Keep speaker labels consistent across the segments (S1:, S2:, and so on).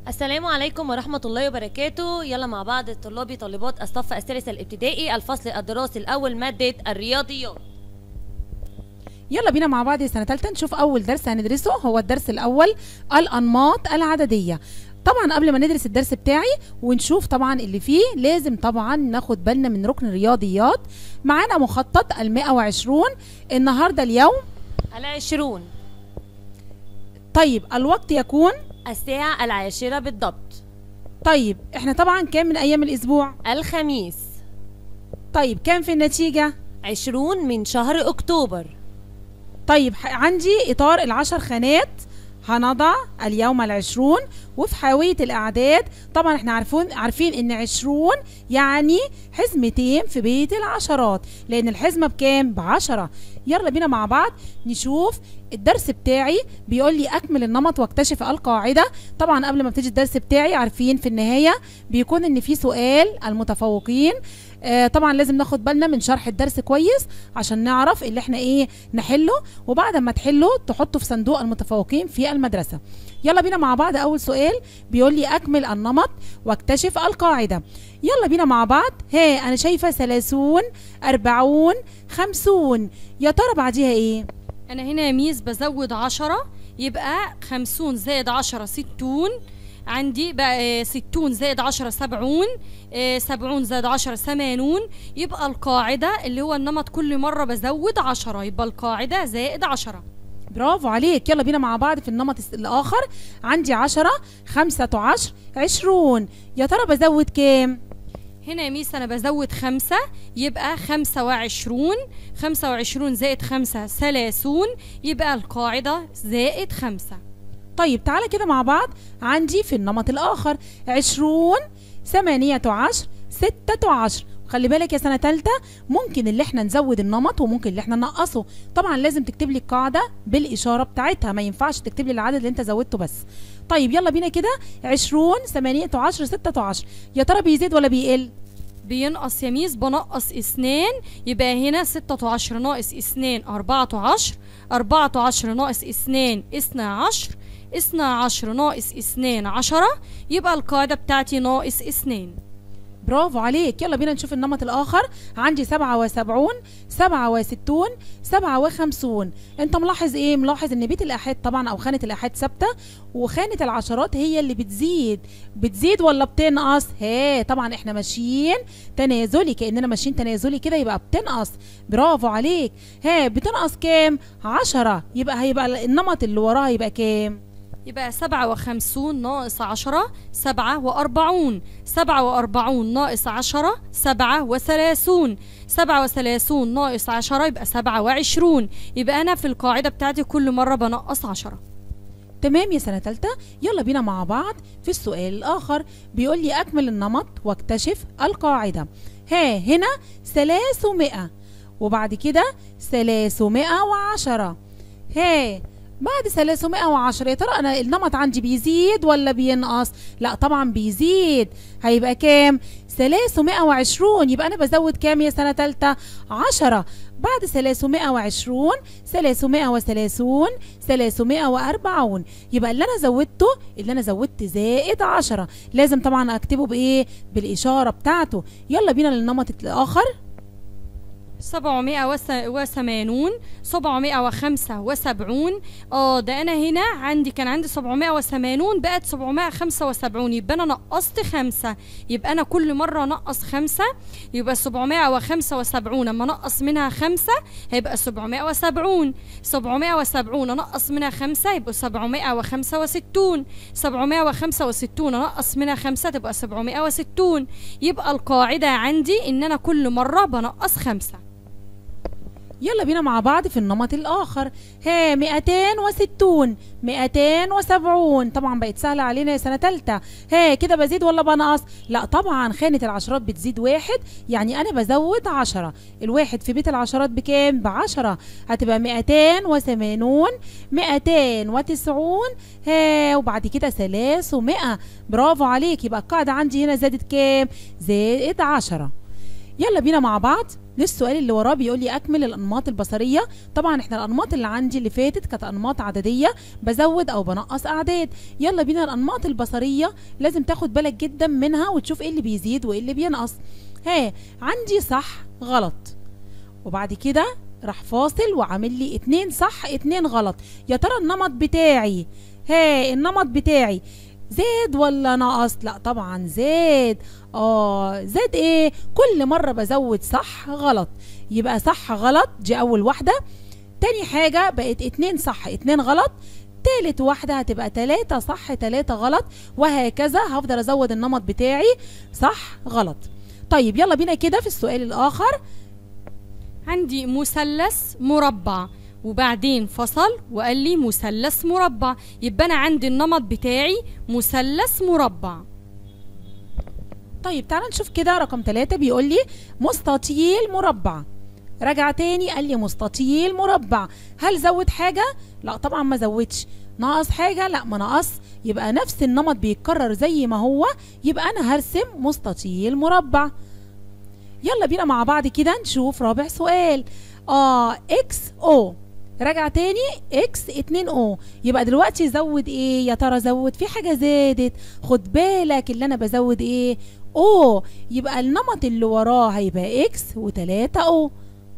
S1: السلام عليكم ورحمة الله وبركاته يلا مع بعض طلابي طالبات الصف الثالث الابتدائي الفصل الدراسي الأول مادة الرياضيات
S2: يلا بينا مع بعض يا سنة تالتة نشوف أول درس هندرسه هو الدرس الأول الأنماط العددية طبعا قبل ما ندرس الدرس بتاعي ونشوف طبعا اللي فيه لازم طبعا ناخد بالنا من ركن الرياضيات معانا مخطط المائة وعشرون النهاردة اليوم
S1: العشرون
S2: طيب الوقت يكون
S1: الساعة العاشرة بالضبط
S2: طيب احنا طبعا كام من أيام الأسبوع
S1: الخميس
S2: طيب كام في النتيجة
S1: عشرون من شهر أكتوبر
S2: طيب ح- عندي إطار العشر خانات هنضع اليوم العشرون وفي حاوية الأعداد طبعا احنا عارفون عارفين ان عشرون يعني حزمتين في بيت العشرات لأن الحزمة بكام؟ بعشرة يلا بينا مع بعض نشوف الدرس بتاعي بيقول لي أكمل النمط واكتشف القاعدة طبعا قبل ما ابتدي الدرس بتاعي عارفين في النهاية بيكون ان في سؤال المتفوقين آه طبعا لازم ناخد بالنا من شرح الدرس كويس عشان نعرف اللي احنا ايه نحله وبعد ما تحله تحطه في صندوق المتفوقين في المدرسة يلا بينا مع بعض اول سؤال بيقول لي اكمل النمط واكتشف القاعدة يلا بينا مع بعض ها انا شايفة ثلاثون اربعون خمسون يا ترى بعديها ايه
S3: انا هنا يا ميس بزود عشرة يبقى خمسون زائد عشرة ستون عندي بقى آه، ستون زائد عشرة سبعون آه، سبعون زائد عشرة ثمانون يبقى القاعدة اللي هو النمط كل مرة بزود عشرة يبقى القاعدة زائد عشرة
S2: برافو عليك يلا بينا مع بعض في النمط الس- الآخر عندي عشرة خمسة عشر عشرون يا ترى بزود كام
S3: هنا يا ميس انا بزود خمسة يبقى خمسة وعشرون خمسة وعشرون زائد خمسة ثلاثون يبقى القاعدة زائد خمسة
S2: طيب تعالى كده مع بعض عندي في النمط الآخر عشرون ثمانية عشر ستة عشر خلي بالك يا سنة تالتة ممكن اللي احنا نزود النمط وممكن اللي احنا ننقصه طبعا لازم تكتب لي القاعدة بالإشارة بتاعتها ما ينفعش تكتب لي العدد اللي انت زودته بس طيب يلا بينا كده عشرون ثمانية عشر ستة عشر يا ترى بيزيد ولا بيقل
S3: بينقص يميز بنقص اثنين يبقى هنا ستة عشر ناقص اثنين أربعة عشر أربعة عشر ناقص اثنين اثنا عشر اثنا عشر ناقص اثنين عشرة يبقى القاعدة بتاعتي ناقص اثنين
S2: برافو عليك يلا بينا نشوف النمط الآخر عندي سبعة وسبعون سبعة وستون سبعة وخمسون انت ملاحظ ايه ملاحظ ان بيت الآحاد طبعا او خانة الآحاد ثابتة وخانة العشرات هي اللي بتزيد بتزيد ولا بتنقص ها طبعا احنا ماشيين تنازلي كأننا ماشيين تنازلي كده يبقى بتنقص برافو عليك ها بتنقص كام عشرة يبقى هيبقى النمط اللي وراها يبقى كام
S3: يبقى سبعة وخمسون ناقص عشرة سبعة وأربعون سبعة وأربعون ناقص عشرة سبعة وثلاثون سبعة وثلاثون ناقص عشرة يبقى سبعة وعشرون يبقى أنا في القاعدة بتاعتي كل مرة بنقص عشرة
S2: تمام يا سنة تالتة يلا بينا مع بعض في السؤال الآخر بيقول لي أكمل النمط واكتشف القاعدة ها هنا ثلاثمائة وبعد كده ثلاثمائة وعشرة ها بعد 310 يا ترى انا النمط عندي بيزيد ولا بينقص لا طبعا بيزيد هيبقى كام 320 يبقى انا بزود كام يا سنه ثالثه 10 بعد 320 330 340 يبقى اللي انا زودته اللي انا زودت زائد 10 لازم طبعا اكتبه بايه بالاشاره بتاعته يلا بينا للنمط الاخر
S3: سبعمائة وس- وثمانون سبعمائة وخمسة وسبعون اه ده انا هنا عندي كان عندي سبعمائة وثمانون بقت سبعمائة خمسة وسبعون يبقى انا نقصت خمسة يبقى انا كل مرة نقص خمسة يبقى سبعمائة وخمسة وسبعون اما نقص منها خمسة هيبقى سبعمائة وسبعون سبعمائة وسبعون نقص منها خمسة يبقى سبعمائة وخمسة وستون سبعمائة وخمسة وستون نقص منها خمسة تبقى سبعمائة وستون يبقى القاعدة عندي ان انا كل مرة بنقص خمسة
S2: يلا بينا مع بعض في النمط الآخر ها 260 270 طبعا بقت سهلة علينا يا سنة تالتة ها كده بزيد ولا بنقص لا طبعا خانة العشرات بتزيد واحد يعني أنا بزود عشرة الواحد في بيت العشرات بكام بعشرة هتبقى 280 290 ها وبعد كده 300 برافو عليك يبقى القاعدة عندي هنا زادت كام زائد عشرة يلا بينا مع بعض للسؤال اللي وراه بيقول لي اكمل الانماط البصريه طبعا احنا الانماط اللي عندي اللي فاتت كانت انماط عدديه بزود او بنقص اعداد يلا بينا الانماط البصريه لازم تاخد بالك جدا منها وتشوف ايه اللي بيزيد وايه اللي بينقص ها عندي صح غلط وبعد كده راح فاصل وعامل لي اتنين صح اتنين غلط يا ترى النمط بتاعي ها النمط بتاعي زاد ولا نقص لا طبعا زاد اه زاد ايه كل مرة بزود صح غلط يبقى صح غلط دي اول واحدة تاني حاجة بقت اتنين صح اتنين غلط تالت واحدة هتبقى تلاتة صح تلاتة غلط وهكذا هفضل ازود النمط بتاعي صح غلط طيب يلا بينا كده في السؤال الاخر
S3: عندي مثلث مربع وبعدين فصل وقال لي مثلث مربع يبقى انا عندي النمط بتاعي مثلث مربع
S2: طيب تعالى نشوف كده رقم ثلاثة بيقول لي مستطيل مربع رجع تاني قال لي مستطيل مربع هل زود حاجة؟ لا طبعا ما زودش ناقص حاجة؟ لا ما نقص يبقى نفس النمط بيتكرر زي ما هو يبقى أنا هرسم مستطيل مربع يلا بينا مع بعض كده نشوف رابع سؤال اه اكس او راجع تاني اكس 2 او يبقى دلوقتي زود ايه يا ترى زود في حاجه زادت خد بالك اللي انا بزود ايه او يبقى النمط اللي وراه هيبقى اكس و3 او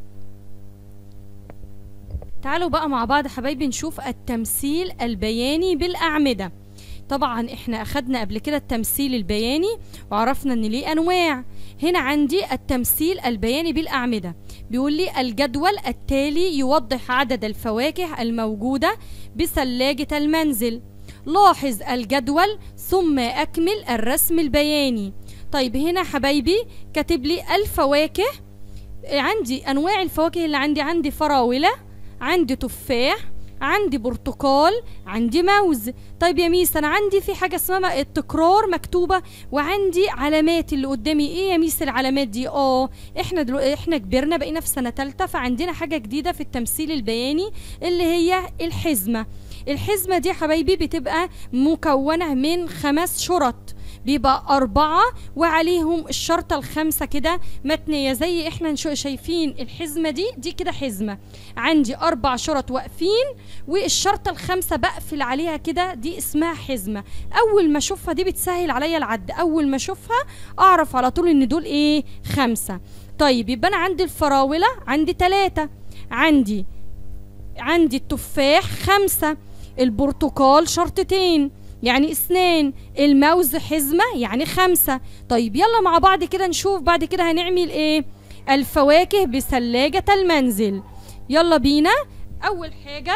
S3: تعالوا بقى مع بعض حبايبي نشوف التمثيل البياني بالأعمدة طبعا احنا اخدنا قبل كده التمثيل البياني وعرفنا ان ليه انواع هنا عندي التمثيل البياني بالاعمده بيقول لي الجدول التالي يوضح عدد الفواكه الموجوده بثلاجه المنزل لاحظ الجدول ثم اكمل الرسم البياني طيب هنا حبايبي كاتب لي الفواكه عندي انواع الفواكه اللي عندي عندي فراوله عندي تفاح عندي برتقال عندي موز طيب يا ميس انا عندي في حاجه اسمها التكرار مكتوبه وعندي علامات اللي قدامي ايه يا ميس العلامات دي اه احنا دلو... احنا كبرنا بقينا في سنه ثالثه فعندنا حاجه جديده في التمثيل البياني اللي هي الحزمه الحزمه دي حبايبي بتبقى مكونه من خمس شرط بيبقى أربعة وعليهم الشرطة الخمسة كده متنية زي احنا نشو- شايفين الحزمة دي دي كده حزمة عندي أربع شرط واقفين والشرطة الخامسة بقفل عليها كده دي اسمها حزمة أول ما أشوفها دي بتسهل عليا العد أول ما أشوفها أعرف على طول إن دول إيه خمسة طيب يبقى أنا عندي الفراولة عندي تلاتة عندي عندي التفاح خمسة البرتقال شرطتين يعني اثنين الموز حزمة يعني خمسة طيب يلا مع بعض كده نشوف بعد كده هنعمل ايه الفواكه بثلاجة المنزل يلا بينا اول حاجة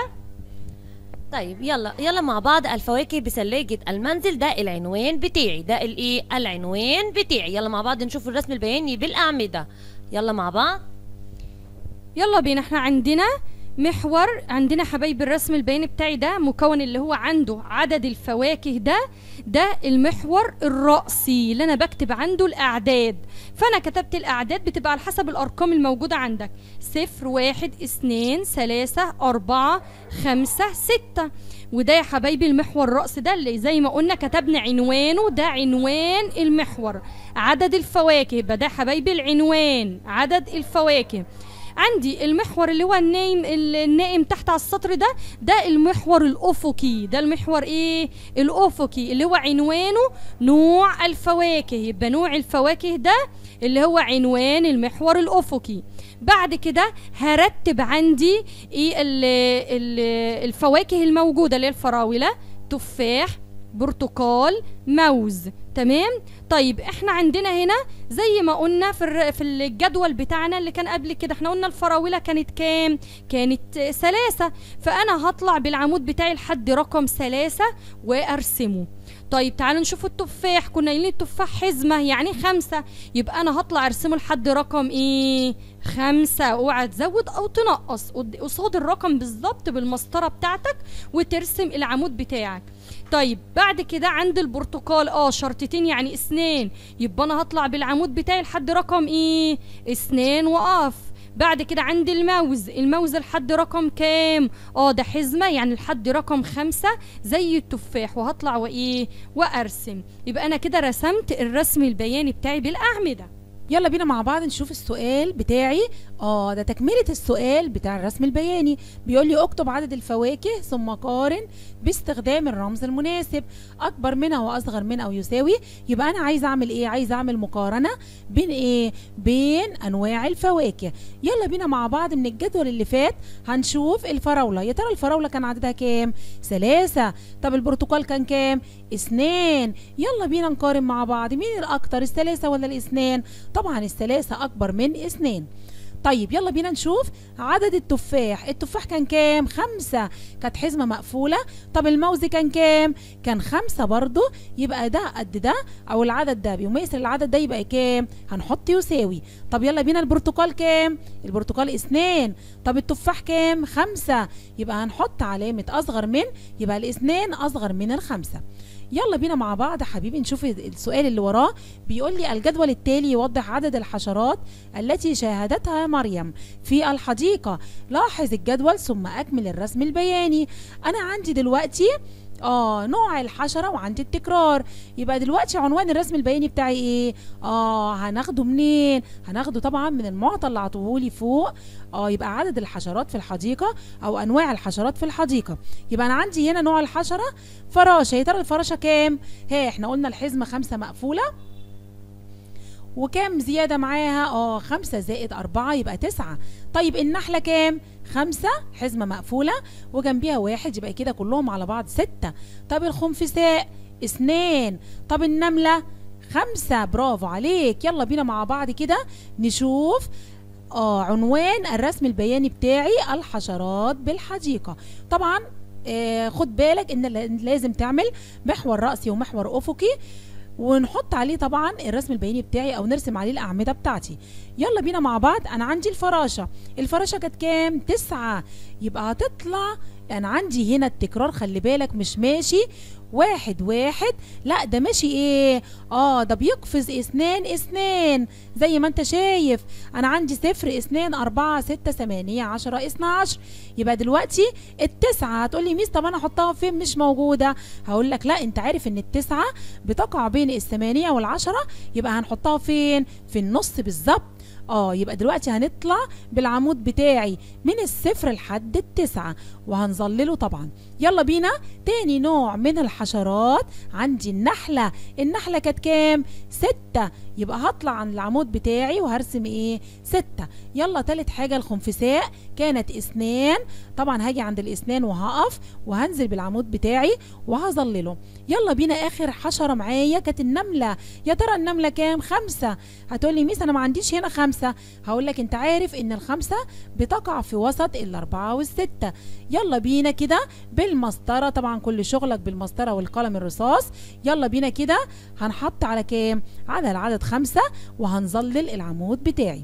S1: طيب يلا يلا مع بعض الفواكه بثلاجة المنزل ده العنوان بتاعي ده الايه العنوان بتاعي يلا مع بعض نشوف الرسم البياني بالأعمدة يلا مع بعض
S3: يلا بينا احنا عندنا محور عندنا حبايب الرسم البياني بتاعي ده مكون اللي هو عنده عدد الفواكه ده ده المحور الرأسي اللي انا بكتب عنده الاعداد فانا كتبت الاعداد بتبقى على حسب الارقام الموجودة عندك صفر واحد اثنين ثلاثة اربعة خمسة ستة وده يا حبايبي المحور الرأس ده اللي زي ما قلنا كتبنا عنوانه ده عنوان المحور عدد الفواكه يبقى ده حبايبي العنوان عدد الفواكه عندي المحور اللي هو النايم النائم تحت على السطر ده ده المحور الافقي ده المحور ايه الافقي اللي هو عنوانه نوع الفواكه يبقى نوع الفواكه ده اللي هو عنوان المحور الافقي بعد كده هرتب عندي ايه ال ال الفواكه الموجوده اللي هي الفراوله تفاح برتقال موز تمام طيب احنا عندنا هنا زي ما قلنا في الر- في الجدول بتاعنا اللي كان قبل كده احنا قلنا الفراوله كانت كام كانت آه، ثلاثة فانا هطلع بالعمود بتاعي لحد رقم ثلاثة وارسمه طيب تعالوا نشوف التفاح كنا قايلين التفاح حزمة يعني خمسة يبقى أنا هطلع أرسمه لحد رقم إيه خمسة اوعى تزود أو تنقص قد- قصاد الرقم بالظبط بالمسطرة بتاعتك وترسم العمود بتاعك طيب بعد كده عند البرتقال اه شرطتين يعني اثنين يبقى انا هطلع بالعمود بتاعي لحد رقم ايه اثنين واقف بعد كده عند الموز الموز لحد رقم كام اه ده حزمة يعني لحد رقم خمسة زي التفاح وهطلع وايه وارسم يبقى انا كده رسمت الرسم البياني بتاعي بالاعمدة
S2: يلا بينا مع بعض نشوف السؤال بتاعي اه ده تكملة السؤال بتاع الرسم البياني بيقول لي اكتب عدد الفواكه ثم قارن باستخدام الرمز المناسب اكبر منها واصغر منها او يساوي يبقى انا عايزه اعمل ايه عايزه اعمل مقارنة بين ايه بين انواع الفواكه يلا بينا مع بعض من الجدول اللي فات هنشوف الفراولة يا ترى الفراولة كان عددها كام ثلاثة طب البرتقال كان كام اثنين يلا بينا نقارن مع بعض مين الاكتر الثلاثة ولا الاثنين طبعا الثلاثة اكبر من اثنين طيب يلا بينا نشوف عدد التفاح التفاح كان كام خمسة كانت حزمة مقفولة طب الموز كان كام كان خمسة برضو يبقى ده قد ده او العدد ده بيمثل العدد ده يبقى كام هنحط يساوي طب يلا بينا البرتقال كام البرتقال اثنين طب التفاح كام خمسة يبقى هنحط علامة اصغر من يبقى الاثنين اصغر من الخمسة يلا بينا مع بعض حبيبي نشوف السؤال اللي وراه بيقول لي الجدول التالي يوضح عدد الحشرات التي شاهدتها مريم في الحديقة لاحظ الجدول ثم أكمل الرسم البياني أنا عندي دلوقتي اه نوع الحشرة وعندي التكرار يبقى دلوقتي عنوان الرسم البياني بتاعي ايه اه هناخده منين هناخده طبعا من المعطى اللي عطوهولي فوق اه يبقى عدد الحشرات في الحديقة او انواع الحشرات في الحديقة يبقى انا عندي هنا نوع الحشرة فراشة يا ترى الفراشة كام ها احنا قلنا الحزمة خمسة مقفولة وكام زيادة معاها اه خمسة زائد أربعة يبقى تسعة طيب النحلة كام خمسة حزمة مقفولة وجنبيها واحد يبقى كده كلهم على بعض ستة طب الخنفساء اثنين طب النملة خمسة برافو عليك يلا بينا مع بعض كده نشوف اه عنوان الرسم البياني بتاعي الحشرات بالحديقة طبعا آه خد بالك ان لازم تعمل محور رأسي ومحور أفقي ونحط عليه طبعا الرسم البياني بتاعي او نرسم عليه الاعمده بتاعتي يلا بينا مع بعض انا عندي الفراشه الفراشه كانت كام تسعة يبقى هتطلع انا عندي هنا التكرار خلي بالك مش ماشي واحد واحد لا ده ماشي ايه اه ده بيقفز اثنين اثنين زي ما انت شايف انا عندي صفر اثنين اربعة ستة ثمانية عشرة اثنا عشر يبقى دلوقتي التسعة هتقولي ميس طب انا احطها فين مش موجودة هقول لك لا انت عارف ان التسعة بتقع بين الثمانية والعشرة يبقى هنحطها فين في النص بالظبط اه يبقى دلوقتي هنطلع بالعمود بتاعي من الصفر لحد التسعة وهنظلله طبعا يلا بينا تاني نوع من الحشرات عندي النحلة النحلة كانت كام ستة يبقى هطلع عن العمود بتاعي وهرسم ايه ستة يلا تالت حاجة الخنفساء كانت اثنان طبعا هاجي عند الاثنان وهقف وهنزل بالعمود بتاعي وهظلله يلا بينا اخر حشرة معايا كانت النملة يا ترى النملة كام خمسة هتقولي ميس انا ما عنديش هنا خمسة هقول لك انت عارف ان الخمسة بتقع في وسط الاربعة والستة يلا بينا كده بالمسطرة طبعا كل شغلك بالمسطرة والقلم الرصاص يلا بينا كده هنحط على كام على العدد خمسة وهنظلل العمود بتاعي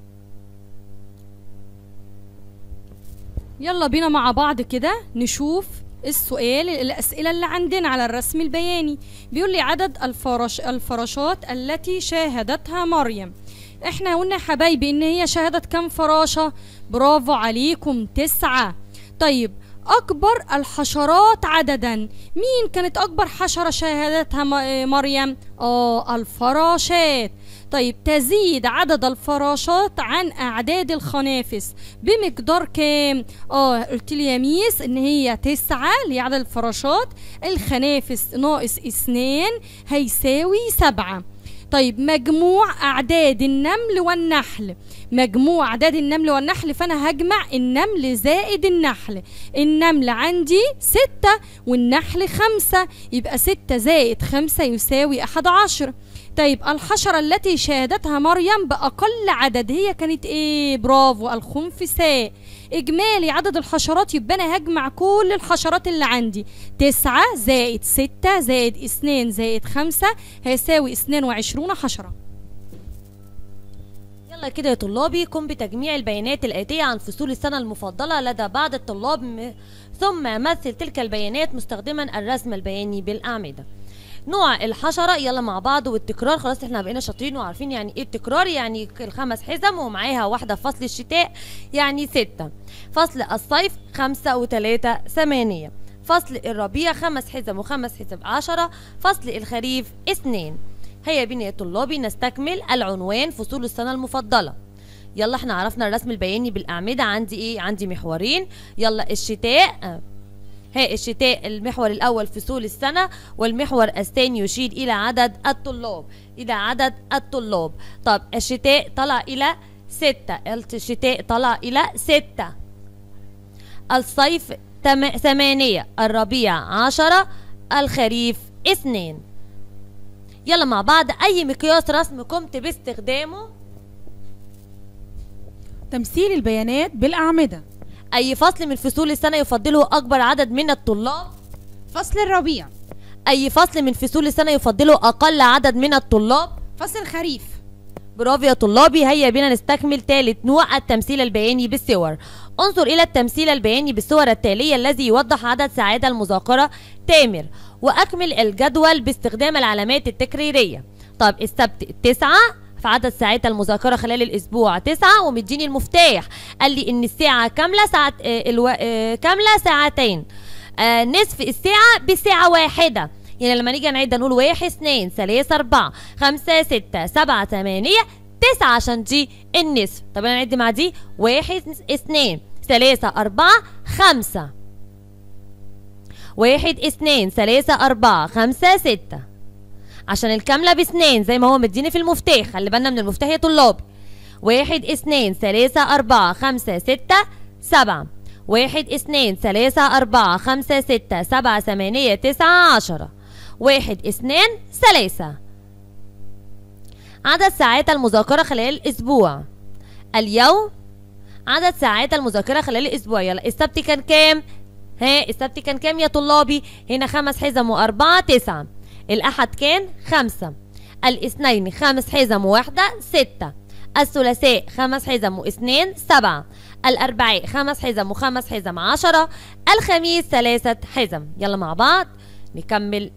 S3: يلا بينا مع بعض كده نشوف السؤال الأسئلة اللي عندنا على الرسم البياني بيقول لي عدد الفرش الفراشات التي شاهدتها مريم احنا قلنا يا حبايبي ان هي شاهدت كم فراشة برافو عليكم تسعة طيب أكبر الحشرات عددا مين كانت أكبر حشرة شاهدتها م- مريم؟ آه الفراشات طيب تزيد عدد الفراشات عن أعداد الخنافس بمقدار كام؟ آه قلت لي يا ميس إن هي تسعة اللي هي عدد الفراشات الخنافس ناقص اثنين هيساوي سبعة طيب مجموع أعداد النمل والنحل مجموع أعداد النمل والنحل فأنا هجمع النمل زائد النحل النمل عندي ستة والنحل خمسة يبقى ستة زائد خمسة يساوي أحد عشر طيب الحشرة التي شاهدتها مريم بأقل عدد هي كانت إيه برافو الخنفساء إجمالي عدد الحشرات يبقى أنا هجمع كل الحشرات اللي عندي تسعة زائد ستة زائد اثنين زائد خمسة هيساوي اثنين وعشرون حشرة
S1: يلا كده يا طلابي قم بتجميع البيانات الآتية عن فصول السنة المفضلة لدى بعض الطلاب م... ثم مثل تلك البيانات مستخدما الرسم البياني بالأعمدة نوع الحشرة يلا مع بعض والتكرار خلاص احنا بقينا شاطرين وعارفين يعني ايه التكرار يعني الخمس حزم ومعاها واحدة في فصل الشتاء يعني ستة فصل الصيف خمسة وتلاتة ثمانية فصل الربيع خمس حزم وخمس حزم عشرة فصل الخريف اثنين هيا بنا يا طلابي نستكمل العنوان فصول السنة المفضلة يلا احنا عرفنا الرسم البياني بالأعمدة عندي ايه عندي محورين يلا الشتاء آه، ها الشتاء المحور الأول فصول السنة والمحور الثاني يشير إلى عدد الطلاب إلى عدد الطلاب طب الشتاء طلع إلى ستة الشتاء طلع إلى ستة الصيف تم... ثمانية الربيع عشرة الخريف اثنين يلا مع بعض أي مقياس رسم قمت باستخدامه
S2: تمثيل البيانات بالأعمدة
S1: أي فصل من فصول السنة يفضله أكبر عدد من الطلاب
S4: فصل الربيع
S1: أي فصل من فصول السنة يفضله أقل عدد من الطلاب
S4: فصل الخريف
S1: برافو يا طلابي هيا بنا نستكمل ثالث نوع التمثيل البياني بالصور انظر إلى التمثيل البياني بالصور التالية الذي يوضح عدد ساعات المذاكرة تامر وأكمل الجدول باستخدام العلامات التكريرية طب السبت تسعة في عدد ساعات المذاكرة خلال الأسبوع تسعة ومديني المفتاح قال لي إن الساعة كاملة ساعة آه، الو... آه، كاملة ساعتين آه، نصف الساعة بساعة واحدة يعني لما نيجي نعد نقول واحد اثنين ثلاثة أربعة خمسة ستة سبعة ثمانية تسعة عشان دي النصف طب أنا نعد مع دي واحد اثنين ثلاثة أربعة خمسة واحد اثنين ثلاثة أربعة خمسة ستة عشان الكاملة باثنين زي ما هو مديني في المفتاح خلي بالنا من المفتاح يا طلاب واحد اثنين ثلاثة أربعة خمسة ستة سبعة واحد اثنين ثلاثة أربعة خمسة ستة سبعة ثمانية تسعة عشرة واحد اثنين ثلاثة عدد ساعات المذاكرة خلال الأسبوع اليوم عدد ساعات المذاكرة خلال الأسبوع يلا السبت كان كام؟ ها السبت كان كام يا طلابي؟ هنا خمس حزم وأربعة تسعة الأحد كان خمسة الاثنين خمس حزم وواحدة ستة الثلاثاء خمس حزم واثنين سبعة الأربعاء خمس حزم وخمس حزم عشرة الخميس ثلاثة حزم يلا مع بعض نكمل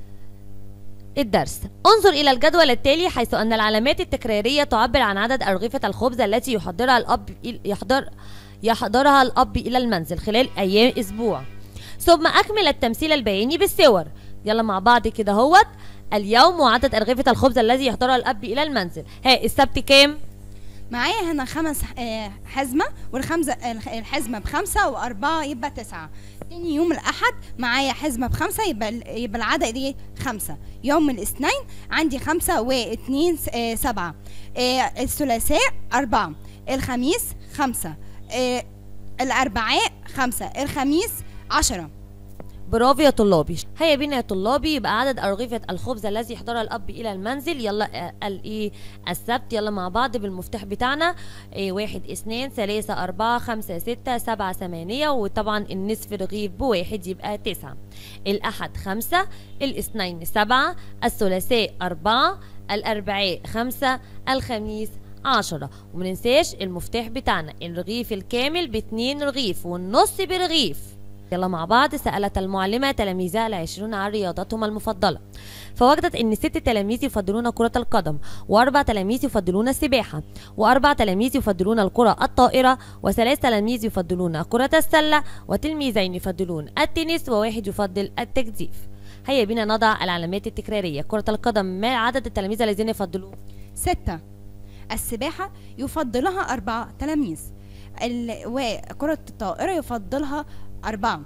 S1: الدرس انظر إلى الجدول التالي حيث أن العلامات التكرارية تعبر عن عدد أرغفة الخبز التي يحضرها الأب يحضر يحضرها الأب إلى المنزل خلال أيام أسبوع ثم أكمل التمثيل البياني بالصور يلا مع بعض كده هوت اليوم وعدد أرغفة الخبز الذي يحضرها الأب إلى المنزل ها السبت كام؟
S4: معايا هنا خمس آه، حزمة والخمسة الخ- الحزمة بخمسة وأربعة يبقى تسعة تاني يوم الأحد معايا حزمة بخمسة يبقى ال- يبقى العدد ايه خمسة يوم الاثنين عندي خمسة واثنين س- آه، سبعة آه، الثلاثاء أربعة الخميس خمسة آه، الأربعاء خمسة الخميس عشرة
S1: برافو يا طلابي هيا بينا يا طلابي يبقى عدد أرغفة الخبز الذي يحضرها الأب إلى المنزل يلا آه، الإيه السبت يلا مع بعض بالمفتاح بتاعنا إيه واحد اثنين ثلاثة أربعة خمسة ستة سبعة ثمانية وطبعا النصف رغيف بواحد يبقى تسعة الأحد خمسة الاثنين سبعة الثلاثاء أربعة الأربعاء خمسة الخميس عشرة ومننساش المفتاح بتاعنا الرغيف الكامل باتنين رغيف والنص برغيف يلا مع بعض سألت المعلمة تلاميذها العشرون عن رياضتهم المفضلة فوجدت أن ست تلاميذ يفضلون كرة القدم وأربع تلاميذ يفضلون السباحة وأربع تلاميذ يفضلون الكرة الطائرة وثلاث تلاميذ يفضلون كرة السلة وتلميذين يفضلون التنس وواحد يفضل التجديف هيا بنا نضع العلامات التكرارية كرة القدم ما عدد التلاميذ الذين يفضلون
S4: ستة السباحة يفضلها أربعة تلاميذ ال... وكرة الطائرة يفضلها أربعة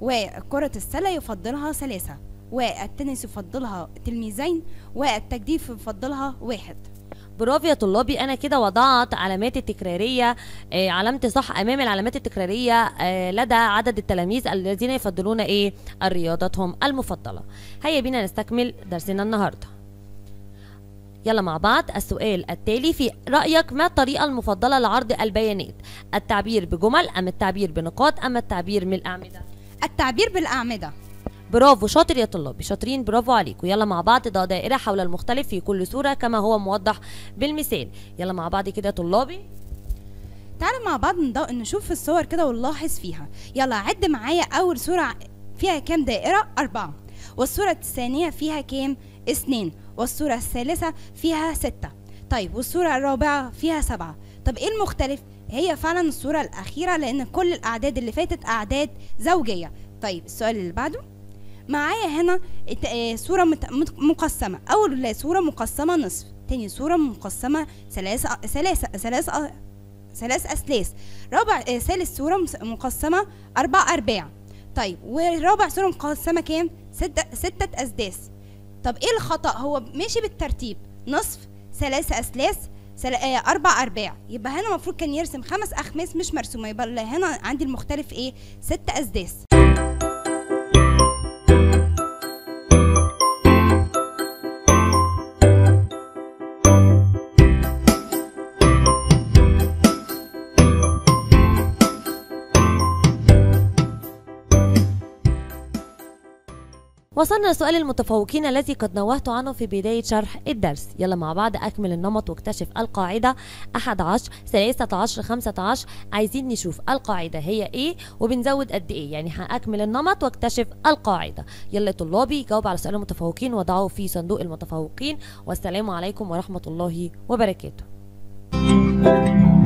S4: وكرة السلة يفضلها ثلاثة والتنس يفضلها تلميذين والتجديف يفضلها واحد
S1: برافو يا طلابي انا كده وضعت علامات التكراريه آه علامه صح امام العلامات التكراريه آه لدى عدد التلاميذ الذين يفضلون ايه رياضتهم المفضله هيا بينا نستكمل درسنا النهارده يلا مع بعض السؤال التالي في رأيك ما الطريقة المفضلة لعرض البيانات التعبير بجمل أم التعبير بنقاط أم التعبير من الأعمدة
S4: التعبير بالأعمدة
S1: برافو شاطر يا طلابي شاطرين برافو عليكم يلا مع بعض ضع دائرة حول المختلف في كل صورة كما هو موضح بالمثال يلا مع بعض كده يا طلابي
S4: تعالوا مع بعض ندو- نشوف الصور كده ونلاحظ فيها يلا عد معايا أول صورة فيها كام دائرة أربعة والصورة الثانية فيها كام اثنين والصورة الثالثة فيها ستة طيب والصورة الرابعة فيها سبعة طب ايه المختلف هي فعلا الصورة الأخيرة لأن كل الأعداد اللي فاتت أعداد زوجية طيب السؤال اللي بعده معايا هنا الت- آه، صورة مت- مت- مقسمة أول صورة مقسمة نصف تاني صورة مقسمة ثلاث ثلاث ثلاث ثلاث أثلاث رابع آه، ثالث صورة مس- مقسمة أربع أرباع طيب ورابع صورة مقسمة كام؟ ستة ستة أسداس طب إيه الخطأ؟ هو ماشي بالترتيب نصف ثلاث أثلاث سل... آه أربع أرباع يبقى هنا المفروض كان يرسم خمس أخماس مش مرسومة يبقى اللي هنا عندي المختلف إيه؟ ست أسداس
S1: وصلنا لسؤال المتفوقين الذي قد نوهت عنه في بداية شرح الدرس يلا مع بعض أكمل النمط واكتشف القاعدة 11 13 15 عايزين نشوف القاعدة هي إيه وبنزود قد إيه يعني هأكمل النمط واكتشف القاعدة يلا طلابي جاوب على سؤال المتفوقين وضعوا في صندوق المتفوقين والسلام عليكم ورحمة الله وبركاته